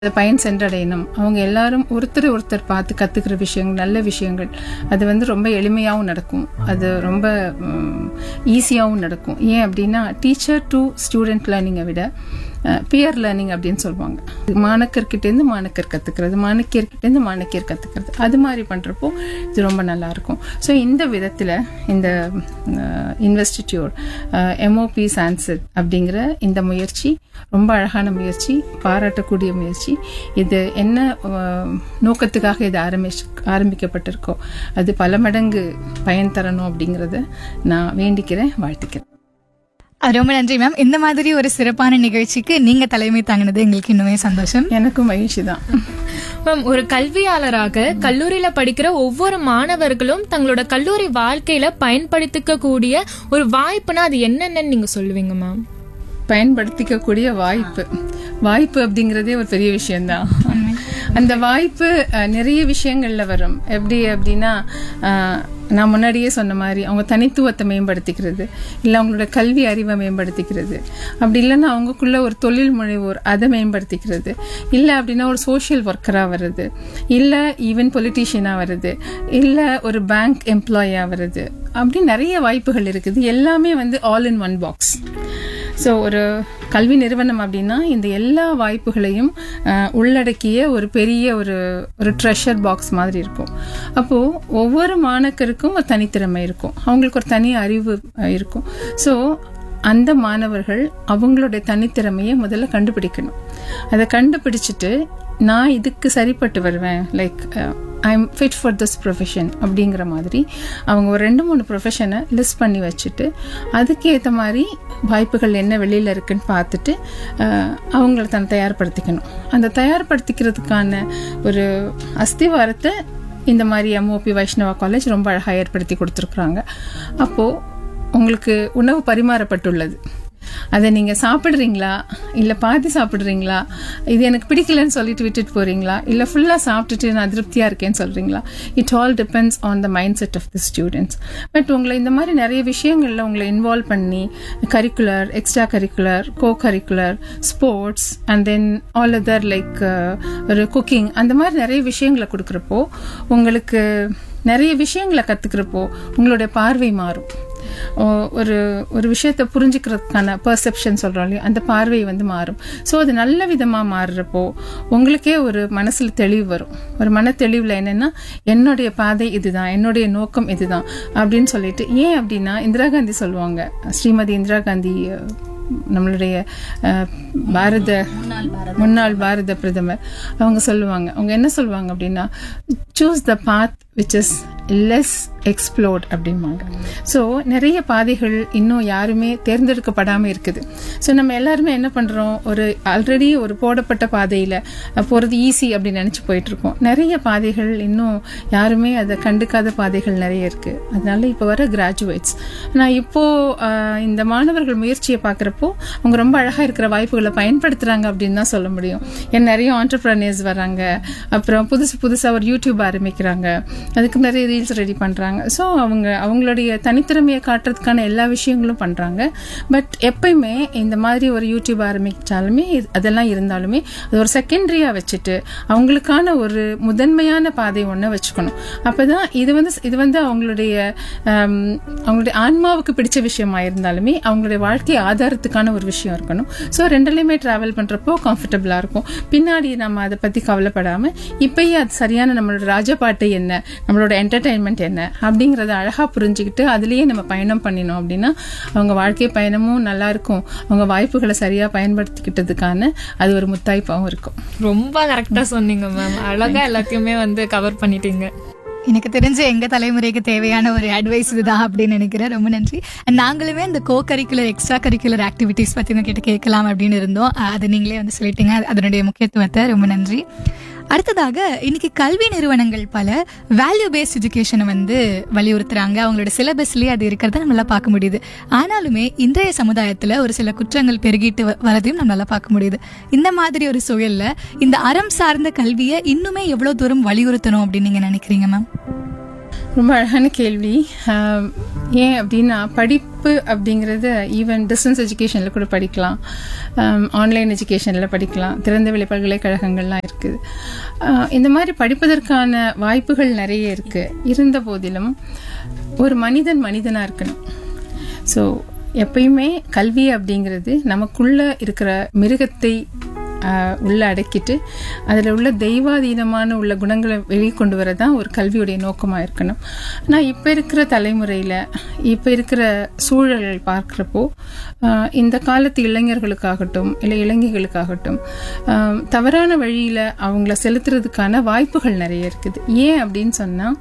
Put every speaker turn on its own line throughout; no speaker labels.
அதை பயன் சென்றடையணும் அவங்க எல்லாரும் ஒருத்தர் ஒருத்தர் பார்த்து கத்துக்கிற விஷயங்கள் நல்ல விஷயங்கள் அது வந்து ரொம்ப எளிமையாகவும் நடக்கும் அது ரொம்ப ஈஸியாகவும் நடக்கும் ஏன் அப்படின்னா டீச்சர் டு ஸ்டூடெண்ட் லேர்னிங்கை விட பியர் லேர்னிங் அப்படின்னு சொல்லுவாங்க மாணக்கர்கிட்டேருந்து மாணக்கர் கற்றுக்கிறது மாணக்கியர்கிட்டேருந்து மாணக்கியர் கற்றுக்கிறது அது மாதிரி பண்ணுறப்போ இது ரொம்ப நல்லா இருக்கும் ஸோ இந்த விதத்தில் இந்த இன்வெஸ்டிடியூட் எம்ஓபி சான்சர் அப்படிங்கிற இந்த முயற்சி ரொம்ப அழகான முயற்சி பாராட்டக்கூடிய முயற்சி இது என்ன அஹ், நோக்கத்துக்காக இது ஆரம்பிச்சு ஆரம்பிக்கப்பட்டிருக்கோ அது பல மடங்கு பயன் தரணும் அப்படிங்கிறத நான் வேண்டிக்கிறேன் வாழ்த்துக்கிறேன்
அஹ் ரொம்ப நன்றி மேம் இந்த மாதிரி ஒரு சிறப்பான நிகழ்ச்சிக்கு நீங்க தலைமை தாங்கினது எங்களுக்கு இன்னுமே சந்தோஷம்
எனக்கும் மகிழ்ச்சி தான்
மேம் ஒரு கல்வியாளராக கல்லூரியில படிக்கிற ஒவ்வொரு மாணவர்களும் தங்களோட கல்லூரி வாழ்க்கையில பயன்படுத்திக்க கூடிய ஒரு வாய்ப்புனா அது என்னென்னு நீங்க சொல்லுவீங்க மேம்
பயன்படுத்திக்கக்கூடிய வாய்ப்பு வாய்ப்பு அப்படிங்கிறதே ஒரு பெரிய விஷயம்தான் அந்த வாய்ப்பு அஹ், நிறைய விஷயங்கள்ல வரும் எப்படி அப்படின்னா அஹ், நான் முன்னாடியே சொன்ன மாதிரி அவங்க தனித்துவத்தை மேம்படுத்திக்கிறது இல்லை அவங்களோட கல்வி அறிவை மேம்படுத்திக்கிறது அப்படி இல்லைன்னா அவங்களுக்குள்ள ஒரு தொழில் முனைவோர் அதை மேம்படுத்திக்கிறது இல்லை அப்படின்னா ஒரு சோஷியல் ஒர்க்கராக வருது இல்லை ஈவன் பொலிட்டீஷியனாக வருது இல்லை ஒரு பேங்க் எம்ப்ளாயாக வருது அப்படி நிறைய வாய்ப்புகள் இருக்குது எல்லாமே வந்து all in one box so ஒரு கல்வி நிறுவனம் அப்படின்னா இந்த எல்லா வாய்ப்புகளையும் அஹ், உள்ளடக்கிய ஒரு பெரிய ஒரு ஒரு ட்ரெஷர் பாக்ஸ் மாதிரி இருக்கும் அப்போது ஒவ்வொரு மாணக்கருக்கும் ஒரு தனித்திறமை இருக்கும் அவங்களுக்கு ஒரு தனி அறிவு அஹ், இருக்கும் ஸோ அந்த மாணவர்கள் அவங்களுடைய தனித்திறமையை முதல்ல கண்டுபிடிக்கணும் அதை கண்டுபிடிச்சிட்டு நான் இதுக்கு சரிப்பட்டு வருவேன் like I am fit for this profession அப்படிங்கிற மாதிரி அவங்க ஒரு ரெண்டு மூணு ப்ரொஃபஷனை லிஸ்ட் பண்ணி வச்சுட்டு அதுக்கேற்ற மாதிரி வாய்ப்புகள் என்ன வெளியில் இருக்குன்னு பார்த்துட்டு அஹ், அவங்கள தன்னை தயார்படுத்திக்கணும் அந்த தயார்படுத்திக்கிறதுக்கான ஒரு அஸ்திவாரத்தை இந்த மாதிரி எம்ஓபி வைஷ்ணவா காலேஜ் ரொம்ப அழகாக ஏற்படுத்தி கொடுத்துருக்குறாங்க அப்போது உங்களுக்கு உணவு பரிமாறப்பட்டுள்ளது அதை நீங்கள் சாப்பிட்றீங்களா இல்லை பாதி சாப்பிட்றீங்களா இது எனக்கு பிடிக்கலன்னு சொல்லிட்டு விட்டுட்டு போகிறீங்களா இல்லை ஃபுல்லாக சாப்பிட்டுட்டு நான் திருப்தியாக இருக்கேன்னு சொல்கிறீங்களா it all depends on the mindset of the students but உங்களை இந்த மாதிரி நிறைய விஷயங்களில் உங்களை இன்வால்வ் பண்ணி curricular extra curricular co curricular sports and then all other like ஒரு குக்கிங் அந்த மாதிரி நிறைய விஷயங்களை கொடுக்குறப்போ உங்களுக்கு நிறைய விஷயங்களை கற்றுக்கிறப்போ உங்களுடைய பார்வை மாறும் ஓ- ஒரு ஒரு விஷயத்தை புரிஞ்சுக்கிறதுக்கான பர்செப்ஷன் சொல்கிறோம் இல்லையா அந்த பார்வை வந்து மாறும் ஸோ அது நல்ல விதமாக மாறுறப்போ உங்களுக்கே ஒரு மனசில் தெளிவு வரும் ஒரு மன தெளிவில் என்னென்னா என்னுடைய பாதை இதுதான் என்னுடைய நோக்கம் இதுதான் அப்படின்னு சொல்லிட்டு ஏன் அப்படின்னா இந்திரா காந்தி சொல்லுவாங்க ஸ்ரீமதி இந்திரா காந்தி அஹ், நம்மளுடைய அஹ், பாரத முன்னாள் பாரத பிரதமர் அவங்க சொல்லுவாங்க அவங்க என்ன சொல்லுவாங்க அப்படின்னா choose the path which is less explored அப்படிம்பாங்க ஸோ நிறைய பாதைகள் இன்னும் யாருமே தேர்ந்தெடுக்கப்படாமல் இருக்குது ஸோ நம்ம எல்லாருமே என்ன பண்ணுறோம் ஒரு ஆல்ரெடி ஒரு போடப்பட்ட பாதையில் போகிறது ஈஸி அப்படின்னு நினச்சி போயிட்டுருக்கோம் நிறைய பாதைகள் இன்னும் யாருமே அதை கண்டுக்காத பாதைகள் நிறைய இருக்குது அதனால இப்போ வர கிராஜுவேட்ஸ் நான் இப்போது இந்த மாணவர்கள் முயற்சியை பார்க்குறப்போ அவங்க ரொம்ப அழகாக இருக்கிற வாய்ப்புகளை பயன்படுத்துகிறாங்க அப்படின்னு தான் சொல்ல முடியும் ஏன்னா நிறைய ஆண்டர்பிரனர்ஸ் வராங்க அப்புறம் புதுசு புதுசாக ஒரு யூடியூப் ஆரம்பிக்கிறாங்க அதுக்கு நிறைய ரீல்ஸ் ரெடி பண்ணுறாங்க ஸோ அவங்க அவங்களுடைய தனித்திறமையை காட்டுறதுக்கான எல்லா விஷயங்களும் பண்ணுறாங்க பட் எப்பயுமே இந்த மாதிரி ஒரு யூடியூப் ஆரம்பிச்சாலுமே இது- அதெல்லாம் இருந்தாலுமே அது ஒரு செகண்டரியாக வச்சுட்டு அவங்களுக்கான ஒரு முதன்மையான பாதை ஒன்று வச்சுக்கணும் அப்போ தான் இது வந்து இது வந்து அவங்களுடைய ஆம், அவங்களுடைய ஆன்மாவுக்கு பிடிச்ச விஷயமா இருந்தாலுமே அவங்களுடைய வாழ்க்கை ஆதாரத்துக்கான ஒரு விஷயம் இருக்கணும் ஸோ ரெண்டுலையுமே ட்ராவல் பண்ணுறப்போ கம்ஃபர்டபுளாக இருக்கும் பின்னாடி நம்ம அதை பற்றி கவலைப்படாமல் இப்பயே அது சரியான நம்மளோட ராஜபாட்டு என்ன நம்மளோட என்டர்டெயின்மெண்ட் என்ன அப்படிங்கிறத அழகாக புரிஞ்சுக்கிட்டு அதுலேயே நம்ம பயணம் பண்ணினோம் அப்படின்னா அவங்க வாழ்க்கை பயணமும் நல்லா இருக்கும் அவங்க வாய்ப்புகளை சரியாக பயன்படுத்திக்கிட்டதுக்கான அது ஒரு முத்தாய்ப்பாகவும் இருக்கும்
ரொம்ப கரெக்டா சொன்னீங்க மேம் அழகா எல்லாத்தையுமே வந்து கவர் பண்ணிட்டீங்க
எனக்கு தெரிஞ்ச எங்க தலைமுறைக்கு தேவையான ஒரு அட்வைஸ் இதுதான் அப்படின்னு நினைக்கிறேன் ரொம்ப நன்றி And நாங்களுமே இந்த co curricular extra curricular activities பத்தி உங்ககிட்ட கேட்கலாம் அப்படின்னு இருந்தோம் அஹ் அது நீங்களே வந்து சொல்லிட்டீங்க அது- அதனுடைய முக்கியத்துவத்தை ரொம்ப நன்றி அடுத்ததாக இன்னைக்கு கல்வி நிறுவனங்கள் பல வேல்யூ பேஸ்ட் எஜுகேஷனை வந்து வலியுறுத்துறாங்க அவங்களோட சிலபஸ்லயே அது இருக்கிறத நம்மளால பார்க்க முடியுது ஆனாலுமே இன்றைய சமுதாயத்துல ஒரு சில குற்றங்கள் பெருகிட்டு வ- வரதையும் நம்மளால பார்க்க முடியுது இந்த மாதிரி ஒரு சூழல்ல இந்த அறம் சார்ந்த கல்வியை இன்னுமே எவ்வளவு தூரம் வலியுறுத்தணும் அப்படின்னு நீங்க நினைக்கிறீங்க மேம்
ரொம்ப அழகான கேள்வி ஆம், ஏன் அப்படின்னா படிப்பு அப்படிங்கிறது ஈவன் டிஸ்டன்ஸ் எஜுகேஷனில் கூட படிக்கலாம் ஆன்லைன் எஜுகேஷனில் படிக்கலாம் திறந்தவெளி பல்கலைக்கழகங்கள்லாம் இருக்குது ஆ, இந்த மாதிரி படிப்பதற்கான வாய்ப்புகள் நிறைய இருக்குது இருந்த போதிலும் ஒரு மனிதன் மனிதனாக இருக்கணும் ஸோ எப்பயுமே கல்வி அப்படிங்கிறது நமக்குள்ள இருக்கிற மிருகத்தை ஆஹ், உள்ள அடக்கிட்டு அதில் உள்ள தெய்வாதீனமான உள்ள குணங்களை வெளிக்கொண்டு வர தான் ஒரு கல்வியுடைய நோக்கமாக இருக்கணும் ஆனால் இப்போ இருக்கிற தலைமுறையில் இப்போ இருக்கிற சூழல்கள் பார்க்குறப்போ ஆஹ், இந்த காலத்து இளைஞர்களுக்காகட்டும் இல்லை இளைஞர்களுக்காகட்டும் ஆஹ், தவறான வழியில் அவங்கள செலுத்துறதுக்கான வாய்ப்புகள் நிறைய இருக்குது ஏன் அப்படின்னு சொன்னால்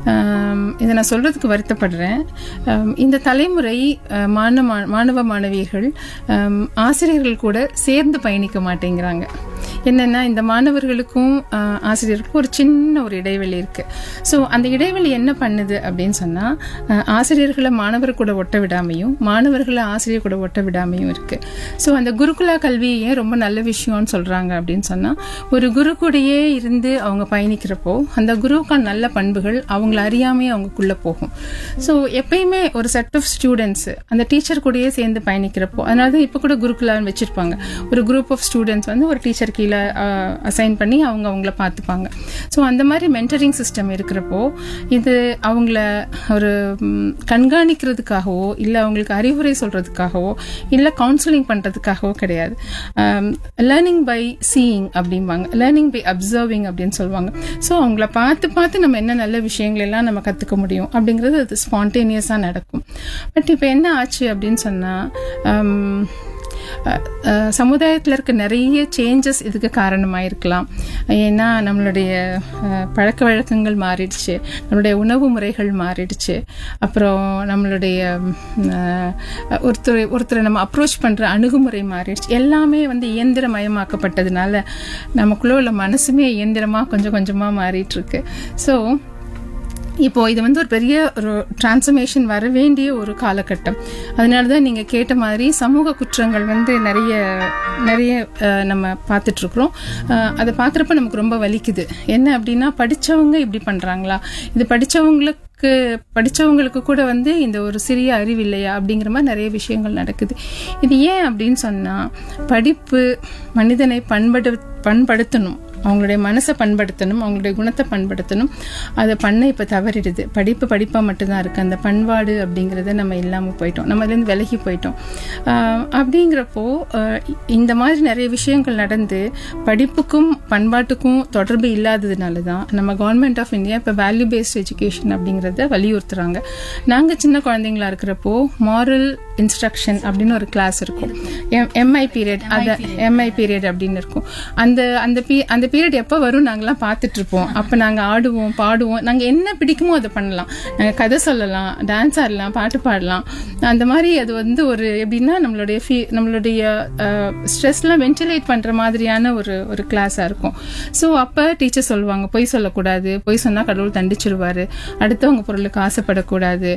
இதை நான் சொல்கிறதுக்கு வருத்தப்படுறேன் ஆம், இந்த தலைமுறை ஆஹ், மாணவ மாணவ மாணவியர்கள் ஆம், ஆசிரியர்கள் கூட சேர்ந்து பயணிக்க மாட்டேங்கிறாங்க என்னன்னா இந்த மாணவர்களுக்கும் ஆஹ், ஆசிரியருக்கும் ஒரு சின்ன ஒரு இடைவெளி இருக்கு ஸோ அந்த இடைவெளி என்ன பண்ணுது அப்படின்னு சொன்னா ஆஹ், ஆசிரியர்களை மாணவர் கூட ஒட்ட விடாமையும் மாணவர்களை ஆசிரியர் கூட ஒட்ட விடாமையும் இருக்கு ஸோ அந்த குருகுலா கல்வி ஏன் ரொம்ப நல்ல விஷயம்னு சொல்றாங்க அப்படின்னு சொன்னா ஒரு குரு கூடயே இருந்து அவங்க பயணிக்கிறப்போ அந்த குருவுக்கான நல்ல பண்புகள் அவங்கள அறியாமையே அவங்களுக்குள்ள போகும் ஸோ எப்பயுமே ஒரு செட் ஆஃப் ஸ்டூடெண்ட்ஸ் அந்த டீச்சர் கூடயே சேர்ந்து பயணிக்கிறப்போ அதனால தான் இப்போ கூட குருகுலான்னு வச்சிருப்பாங்க ஒரு குரூப் ஆஃப் ஸ்டூடெண்ட்ஸ் வந்து ஒரு டீச்சர் கீழே அசைன் பண்ணி அவங்க அவங்கள பார்த்துப்பாங்க ஸோ அந்த மாதிரி மென்டரிங் சிஸ்டம் இருக்கிறப்போ இது அவங்கள ஒரு ம், கண்காணிக்கிறதுக்காகவோ இல்லை அவங்களுக்கு அறிவுரை சொல்றதுக்காகவோ இல்லை கவுன்சிலிங் பண்றதுக்காகவோ கிடையாது லேர்னிங் பை சீயிங் அப்படிம்பாங்க லேர்னிங் பை அப்சர்விங் அப்படின்னு சொல்லுவாங்க ஸோ அவங்கள பார்த்து பார்த்து நம்ம என்ன நல்ல விஷயங்கள் எல்லாம் நம்ம கற்றுக்க முடியும் அப்படிங்கிறது அது ஸ்பான்டேனியஸாக நடக்கும் பட் இப்போ என்ன ஆச்சு அப்படின்னு சொன்னால் சமுதாயத்தில் இருக்க நிறைய சேஞ்சஸ் இதுக்கு காரணமாக இருக்கலாம் ஏன்னா நம்மளுடைய அஹ், பழக்க வழக்கங்கள் மாறிடுச்சு நம்மளுடைய உணவு முறைகள் மாறிடுச்சு அப்புறம் நம்மளுடைய ம், அஹ், ஒருத்தர் ஒருத்தரை நம்ம அப்ரோச் பண்ணுற அணுகுமுறை மாறிடுச்சு எல்லாமே வந்து இயந்திரமயமாக்கப்பட்டதுனால நமக்குள்ள உள்ள மனசுமே இயந்திரமாக கொஞ்சம் கொஞ்சமாக மாறிட்டு இருக்கு ஸோ இப்போ இது வந்து ஒரு பெரிய ஒரு டிரான்ஸ்ஃபர்மேஷன் வர வேண்டிய ஒரு காலகட்டம் அதனால தான் நீங்கள் கேட்ட மாதிரி சமூக குற்றங்கள் வந்து நிறைய நிறைய அஹ், நம்ம பார்த்துட்டு இருக்கிறோம் அஹ், அதை பார்க்குறப்ப நமக்கு ரொம்ப வலிக்குது என்ன அப்படின்னா படிச்சவங்க இப்படி பண்ணுறாங்களா இது படிச்சவங்களுக்கு படிச்சவங்களுக்கு கூட வந்து இந்த ஒரு சிறிய அறிவு இல்லையா அப்படிங்கிற மாதிரி நிறைய விஷயங்கள் நடக்குது இது ஏன் அப்படின்னு சொன்னால் படிப்பு மனிதனை பண்படு பண்படுத்தணும் அவங்களுடைய மனசை பண்படுத்தணும் அவங்களுடைய குணத்தை பண்படுத்தணும் அதை பண்ண இப்போ தவறிடுது படிப்பு படிப்பாக மட்டும்தான் இருக்குது அந்த பண்பாடு அப்படிங்கிறத நம்ம இல்லாமல் போயிட்டோம் நம்ம அதுலேருந்து விலகி போயிட்டோம் ஆஹ் அப்படிங்கிறப்போ ஆஹ் இந்த மாதிரி நிறைய விஷயங்கள் நடந்து படிப்புக்கும் பண்பாட்டுக்கும் தொடர்பு இல்லாததுனால தான் நம்ம கவர்மெண்ட் ஆஃப் இந்தியா இப்போ வேல்யூ பேஸ்ட் எஜுகேஷன் அப்படிங்கிறத வலியுறுத்துறாங்க நாங்கள் சின்ன குழந்தைங்களா இருக்கிறப்போ மாரல் இன்ஸ்ட்ரக்ஷன் அப்படின்னு ஒரு கிளாஸ் இருக்கும் எம்ஐ பீரியட் அத எம்ஐ பீரியட் அப்படின்னு இருக்கும் அந்த அந்த பீ அந்த பீரியட் எப்போ வரும் நாங்கெல்லாம் பார்த்துட்டு இருப்போம் அப்போ நாங்கள் ஆடுவோம் பாடுவோம் நாங்கள் என்ன பிடிக்குமோ அதை பண்ணலாம் நாங்கள் கதை சொல்லலாம் டான்ஸ் ஆடலாம் பாட்டு பாடலாம் அந்த மாதிரி அது வந்து ஒரு எப்படின்னா நம்மளுடைய ஃபீ நம்மளுடைய ஸ்ட்ரெஸ்லாம் வென்டிலேட் பண்ணுற மாதிரியான ஒரு ஒரு கிளாஸாக இருக்கும் ஸோ அப்போ டீச்சர் சொல்லுவாங்க பொய் சொல்லக்கூடாது பொய் சொன்னால் கடவுள் தண்டிச்சிருவாரு அடுத்தவங்க பொருளுக்கு ஆசைப்படக்கூடாது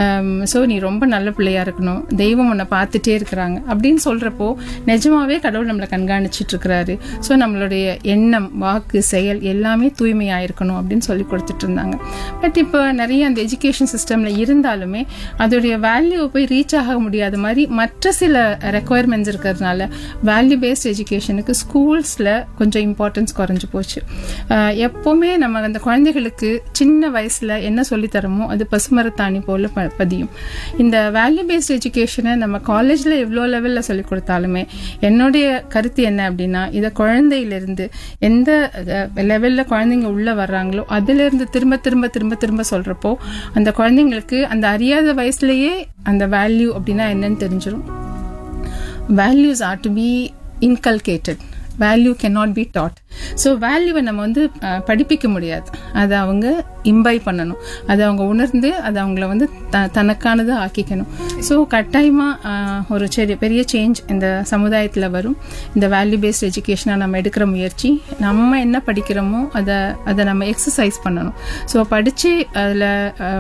ஸோ நீ ரொம்ப நல்ல பிள்ளையா இருக்கணும் தெய்வம் உன்னை பார்த்துட்டே இருக்கிறாங்க அப்படின்னு சொல்றப்போ நிஜமாவே கடவுள் நம்மளை கண்காணிச்சிட்டு இருக்கிறாரு ஸோ நம்மளுடைய எண்ணம் வாக்கு செயல் எல்லாமே தூய்மையா இருக்கணும் அப்படின்னு சொல்லி கொடுத்துட்டு இருந்தாங்க பட் இப்போ நிறைய அந்த எஜுகேஷன் சிஸ்டம்ல இருந்தாலுமே அதோடைய வேல்யூ போய் ரீச் ஆக முடியாத மாதிரி மற்ற சில ரெக்குவயர்மெண்ட்ஸ் இருக்கிறதுனால வேல்யூ பேஸ்ட் எஜுகேஷனுக்கு ஸ்கூல்ஸ்ல கொஞ்சம் இம்பார்ட்டன்ஸ் குறைஞ்சு போச்சு அஹ் எப்பவுமே நம்ம அந்த குழந்தைகளுக்கு சின்ன வயசுல என்ன சொல்லி தரமோ அது பசுமரத்தாணி போல ப- பதியும் இந்த வேல்யூ பேஸ்ட் எஜுகேஷனை நம்ம காலேஜ்ல எவ்வளோ லெவல்ல சொல்லி கொடுத்தாலுமே என்னுடைய கருத்து என்ன அப்படின்னா இதை குழந்தையிலிருந்து எந்த லெவல்ல குழந்தைங்க உள்ள வர்றாங்களோ அதுல இருந்து திரும்ப திரும்ப திரும்ப திரும்ப சொல்றப்போ அந்த குழந்தைங்களுக்கு அந்த அறியாத வயசுலயே அந்த வேல்யூ அப்படின்னா என்னன்னு தெரிஞ்சிடும் values are to be inculcated value cannot be taught so வேல்யூவை நம்ம வந்து அஹ், படிப்பிக்க முடியாது அதை அவங்க இம்பை பண்ணணும் அதை அவங்க உணர்ந்து அதை அவங்கள வந்து த தனக்கானதாக ஆக்கிக்கணும் ஸோ கட்டாயமாக ஒரு சரி பெரிய சேஞ்ச் இந்த சமுதாயத்தில் வரும் இந்த வேல்யூ பேஸ்ட் எஜுகேஷனாக நம்ம எடுக்கிற முயற்சி நம்ம என்ன படிக்கிறோமோ அதை அதை நம்ம எக்ஸசைஸ் பண்ணணும் ஸோ படித்து அதில்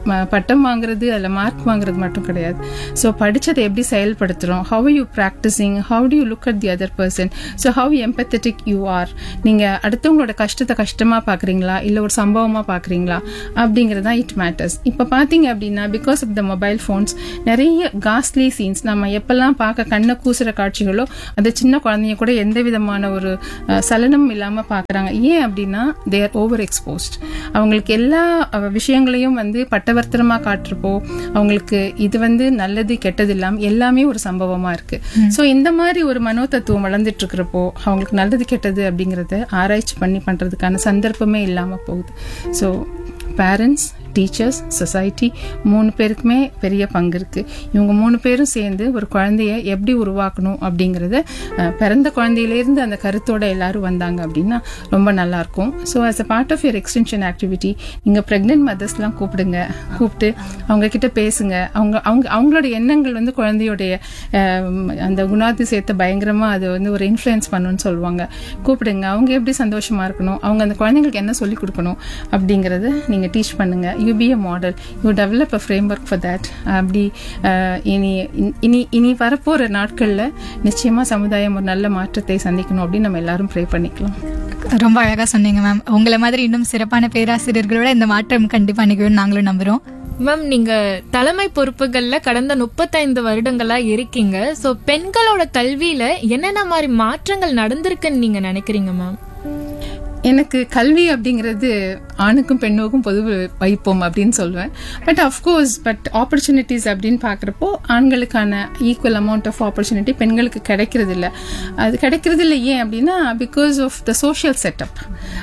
ம- பட்டம் வாங்குறது அதில் மார்க் வாங்குறது மட்டும் கிடையாது ஸோ படிச்சதை எப்படி செயல்படுத்துகிறோம் how you practising how do you look at the other person so how empathetic you are நீங்கள் அடுத்தவங்களோட கஷ்டத்தை கஷ்டமாக பார்க்குறீங்களா இல்லை ஒரு சம்பவமாக பார்க்குறீங்களா அப்படிங்கிறது தான் இட் மேட்டர்ஸ் இப்போ பார்த்தீங்க அப்படின்னா because of the mobile phones நிறைய காஸ்ட்லி சீன்ஸ் நம்ம எப்பெல்லாம் பார்க்க கண்ணை கூசுற காட்சிகளோ அந்த சின்ன குழந்தைங்க கூட எந்த விதமான ஒரு அஹ், சலனமும் இல்லாமல் பார்க்குறாங்க ஏன் அப்படின்னா தே ஆர் ஓவர் எக்ஸ்போஸ்ட் அவங்களுக்கு எல்லா அஹ், விஷயங்களையும் வந்து பட்டவர்த்தனமாக காட்டுறப்போ அவங்களுக்கு இது வந்து நல்லது கெட்டது இல்லாமல் எல்லாமே ஒரு சம்பவமா இருக்கு ஸோ இந்த மாதிரி ஒரு மனோதத்துவம் வளர்ந்துட்டு இருக்கிறப்போ அவங்களுக்கு நல்லது கெட்டது அப்படிங்கறத ஆராய்ச்சி பண்ணி பண்றதுக்கான சந்தர்ப்பமே இல்லாம போகுது ஸோ பேரண்ட்ஸ் டீச்சர்ஸ் சொசைட்டி மூணு பேருக்குமே பெரிய பங்கு இருக்கு இவங்க மூணு பேரும் சேர்ந்து ஒரு குழந்தைய எப்படி உருவாக்கணும் அப்படிங்கறத அஹ், பிறந்த குழந்தையிலேருந்து அந்த கருத்தோட எல்லாரும் வந்தாங்க அப்படின்னா ரொம்ப நல்லா இருக்கும் so as a part of your extension activity நீங்க ப்ரெக்னென்ட் மதர்ஸ்லாம் கூப்பிடுங்க கூப்பிட்டு அவங்க கிட்ட பேசுங்க அவங்க அவங்க அவங்களோட எண்ணங்கள் வந்து குழந்தையோடைய அஹ், அந்த குணாதிசயத்தை பயங்கரமா அது வந்து ஒரு இன்ஃப்ளூயன்ஸ் பண்ணுன்னு சொல்லுவாங்க கூப்பிடுங்க அவங்க எப்படி சந்தோஷமா இருக்கணும் அவங்க அந்த குழந்தைங்களுக்கு என்ன சொல்லிக் கொடுக்கணும் அப்படிங்கறத நீங்க டீச் பண்ணுங்க you be a model you develop a framework for that அப்படி அஹ், இனி இனி இனி வரப்போற நாட்கள்ல நிச்சயமா சமுதாயம் ஒரு நல்ல மாற்றத்தை சந்திக்கணும் அப்படின்னு நம்ம எல்லாரும் ப்ரே பண்ணிக்கலாம்
ரொம்ப அழகா சொன்னீங்க மேம் உங்களை மாதிரி இன்னும் சிறப்பான பேராசிரியர்களோட இந்த மாற்றம் கண்டிப்பா நிகழும் நாங்களும் நம்புறோம்
மேம் நீங்க தலைமை பொறுப்புகள்ல கடந்த முப்பத்தைந்து வருடங்களா இருக்கீங்க சோ பெண்களோட கல்வியில என்னென்ன மாதிரி மாற்றங்கள் நடந்திருக்குன்னு நீங்க நினைக்கிறீங்க மேம்
எனக்கு கல்வி அப்படிங்கிறது ஆணுக்கும் பெண்ணுக்கும் பொது வைப்போம் அப்படின்னு சொல்லுவேன் பட் அஃப்கோர்ஸ் பட் ஆப்பர்ச்சுனிட்டிஸ் அப்படின்னு பார்க்குறப்போ ஆண்களுக்கான ஈக்குவல் அமௌண்ட் ஆஃப் ஆப்பர்ச்சுனிட்டி பெண்களுக்கு கிடைக்கிறது இல்ல அது கிடைக்கிறது இல்லை ஏன் அப்படின்னா because of the social setup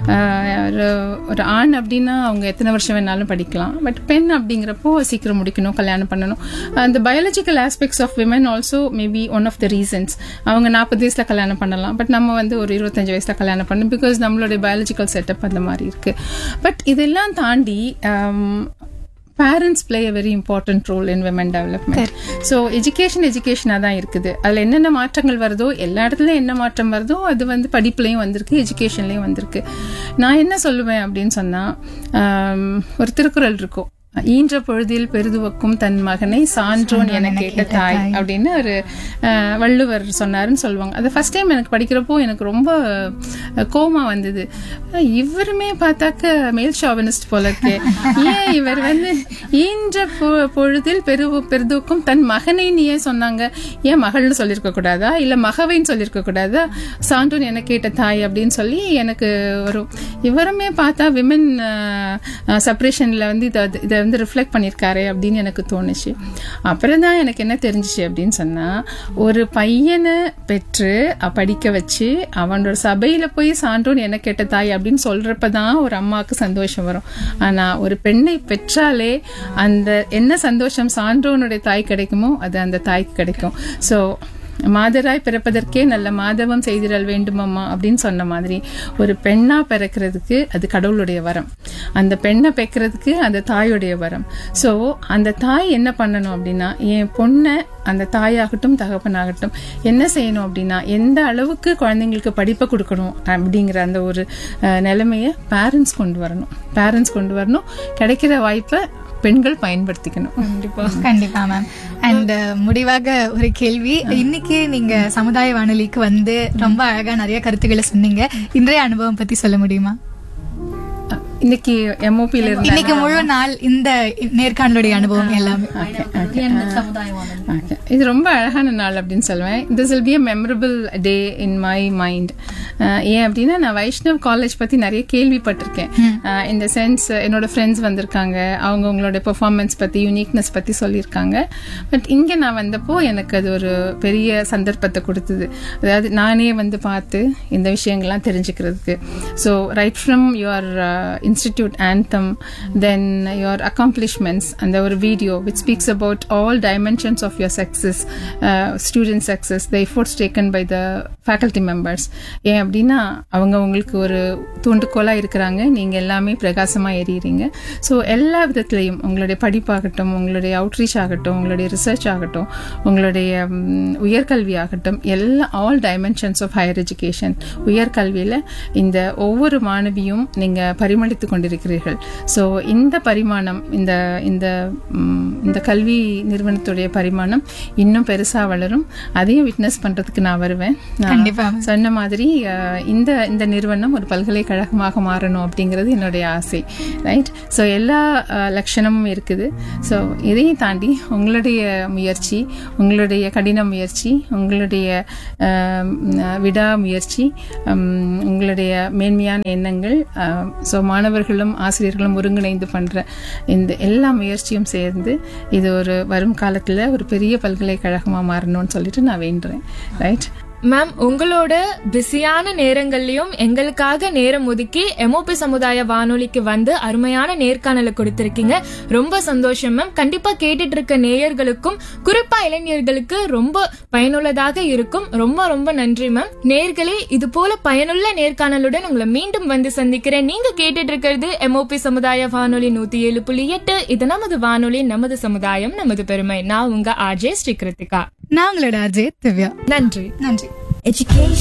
ஒரு ஆண் அப்படின்னா அவங்க எத்தனை வருஷம் வேணாலும் படிக்கலாம் பட் பெண் அப்படிங்கிறப்போ சீக்கிரம் முடிக்கணும் கல்யாணம் பண்ணணும் அந்த biological aspects of women also maybe one of the reasons அவங்க நாற்பது வயசுல கல்யாணம் பண்ணலாம் பட் நம்ம வந்து ஒரு இருபத்தஞ்சு வயசுல கல்யாணம் பண்ணணும் பிகாஸ் நம்மளுடைய பயாலஜிக்கல் செட்டப் அந்த மாதிரி இருக்கு பட் இதெல்லாம் தாண்டி parents play a very important role in women development so education எஜுகேஷனாக தான் இருக்குது அதில் என்னென்ன மாற்றங்கள் வருதோ எல்லா இடத்துலையும் என்ன மாற்றம் வருதோ அது வந்து படிப்புலையும் வந்திருக்கு எஜுகேஷன்லையும் வந்திருக்கு நான் என்ன சொல்லுவேன் அப்படின்னு சொன்னால் ஒரு திருக்குறள் இருக்கும் ஈன்ற பொழுதில் பெருதுவக்கும் தன் மகனை சான்றோன் என கேட்ட தாய் அப்படின்னு ஒரு அஹ், வள்ளுவர் சொன்னாருன்னு சொல்லுவாங்க அது ஃபர்ஸ்ட் டைம் எனக்கு படிக்கிறப்போ எனக்கு ரொம்ப அஹ், கோவமா வந்தது அஹ், இவருமே பார்த்தாக்க மேல் ஷாவனிஸ்ட் போல இருக்கே ஏன் இவர் வந்து ஈன்ற பொ- பொழுதில் பெரு பெருதுவக்கும் தன் மகனை நீ ஏன் சொன்னாங்க ஏன் மகள்னு சொல்லியிருக்க கூடாதா இல்ல மகவைன்னு சொல்லியிருக்க கூடாதா சான்றோன் என கேட்ட தாய் அப்படின்னு சொல்லி எனக்கு ஒரு இவருமே பார்த்தா விமன் செப்பரேஷன்ல வந்து இதை இதை வந்து ரிஃப்ளெக்ட் பண்ணியிருக்காரு அப்படின்னு எனக்கு தோணுச்சு அப்புறம் தான் எனக்கு என்ன தெரிஞ்சுச்சு அப்படின்னு சொன்னா ஒரு பையனை பெற்று அ- படிக்க வச்சு அவனோட சபையில போய் சான்றோன் என்ன கேட்ட தாய் அப்படின்னு சொல்றப்பதான் ஒரு அம்மாவுக்கு சந்தோஷம் வரும் ஆனா ஒரு பெண்ணை பெற்றாலே அந்த என்ன சந்தோஷம் சான்றோனுடைய தாய் கிடைக்குமோ அது அந்த தாய்க்கு கிடைக்கும் ஸோ மாதராய் பிறப்பதற்கே நல்ல மாதவம் செய்திடல் வேண்டுமம்மா அப்படின்னு சொன்ன மாதிரி ஒரு பெண்ணா பிறக்கிறதுக்கு அது கடவுளுடைய வரம் அந்த பெண்ணை பெக்கிறதுக்கு அந்த தாயுடைய வரம் ஸோ அந்த தாய் என்ன பண்ணணும் அப்படின்னா என் பொண்ணை அந்த தாயாகட்டும் தகப்பனாகட்டும் என்ன செய்யணும் அப்படின்னா எந்த அளவுக்கு குழந்தைங்களுக்கு படிப்பை கொடுக்கணும் அப்படிங்கிற அந்த ஒரு அஹ், நிலைமையை பேரண்ட்ஸ் கொண்டு வரணும் பேரண்ட்ஸ் கொண்டு வரணும் கிடைக்கிற வாய்ப்பை பெண்கள் பயன்படுத்திக்கணும்
கண்டிப்பா
கண்டிப்பா மேம் அண்ட் முடிவாக ஒரு கேள்வி இன்னைக்கு நீங்க சமுதாய வானொலிக்கு வந்து ரொம்ப அழகா நிறைய கருத்துக்களை சொன்னீங்க இன்றைய அனுபவம் பத்தி சொல்ல முடியுமா
இன்னைக்கு எம்ஓபியில இருந்து
இன்னைக்கு முழு நாள் இந்த நேர்காணலுடைய அனுபவம் எல்லாமே
Okay, okay. Okay. இது ரொம்ப அழகான நாள் அப்படின்னு சொல்லுவேன் this will be a memorable day in my mind ஏன் அப்படின்னா நான் வைஷ்ணவ் காலேஜ் பத்தி நிறைய கேள்விப்பட்டிருக்கேன் இந்த சென்ஸ் என்னோட ஃப்ரெண்ட்ஸ் வந்திருக்காங்க அவங்க உங்களோட பெர்ஃபார்மன்ஸ் பத்தி யூனிக்னஸ் பத்தி சொல்லியிருக்காங்க பட் இங்க நான் வந்தப்போ எனக்கு அது ஒரு பெரிய சந்தர்ப்பத்தை கொடுத்தது அதாவது நானே வந்து பார்த்து இந்த விஷயங்கள்லாம் தெரிஞ்சுக்கிறதுக்கு so right from your institute anthem then your accomplishments அந்த ஒரு video which speaks about all dimensions of your success uh, student success the efforts taken by the faculty members ஏன் அப்படின்னா அவங்க உங்களுக்கு ஒரு தூண்டுகோலா இருக்கிறாங்க நீங்க எல்லாமே பிரகாசமா எறியறீங்க ஸோ எல்லா விதத்திலையும் உங்களுடைய படிப்பாகட்டும் உங்களுடைய அவுட்ரீச் ஆகட்டும் உங்களுடைய ரிசர்ச் ஆகட்டும் உங்களுடைய ம், உயர்கல்வி ஆகட்டும் எல்லா all dimensions of higher education உயர்கல்வியில இந்த ஒவ்வொரு மாணவியும் நீங்க பரிமளித்து படித்து கொண்டிருக்கிறீர்கள் ஸோ இந்த பரிமாணம் இந்த இந்த ம், இந்த கல்வி நிறுவனத்துடைய பரிமாணம் இன்னும் பெருசா வளரும் அதையும் விட்னஸ் பண்றதுக்கு நான் வருவேன் நான்
கண்டிப்பா.
சொன்ன மாதிரி அஹ், இந்த இந்த நிறுவனம் ஒரு பல்கலைக்கழகமாக மாறணும் அப்படிங்கிறது என்னுடைய ஆசை ரைட் ஸோ எல்லா அஹ், லட்சணமும் இருக்குது ஸோ இதையும் தாண்டி உங்களுடைய முயற்சி உங்களுடைய கடின முயற்சி உங்களுடைய அஹ், ம், விடா முயற்சி உம், உங்களுடைய மேன்மையான எண்ணங்கள் ஸோ மாணவர்களும் ஆசிரியர்களும் ஒருங்கிணைந்து பண்ற இந்த எல்லா முயற்சியும் சேர்ந்து இது ஒரு வரும் காலத்துல ஒரு பெரிய பல்கலைக்கழகமா மாறணும்னு சொல்லிட்டு நான் வேண்டுறேன் ரைட்
மேம் உங்களோட பிஸியான நேரங்கள்லயும் எங்களுக்காக நேரம் ஒதுக்கி எம்ஓபி சமுதாய வானொலிக்கு வந்து அருமையான நேர்காணலை கொடுத்திருக்கீங்க ரொம்ப சந்தோஷம் மேம் கண்டிப்பா கேட்டுட்டு இருக்க நேயர்களுக்கும் குறிப்பா இளைஞர்களுக்கு ரொம்ப பயனுள்ளதாக இருக்கும் ரொம்ப ரொம்ப நன்றி மேம் நேர்களே இது போல பயனுள்ள நேர்காணலுடன் உங்களை மீண்டும் வந்து சந்திக்கிறேன் நீங்க கேட்டுட்டு இருக்கிறது எம்ஓபி சமுதாய வானொலி நூத்தி ஏழு புள்ளி எட்டு இது நமது வானொலி நமது சமுதாயம் நமது பெருமை நான் உங்க ஆர்ஜே ஸ்ரீ கிருத்திகா
நாங்களோட அஜய் திவ்யா
நன்றி
நன்றி
Education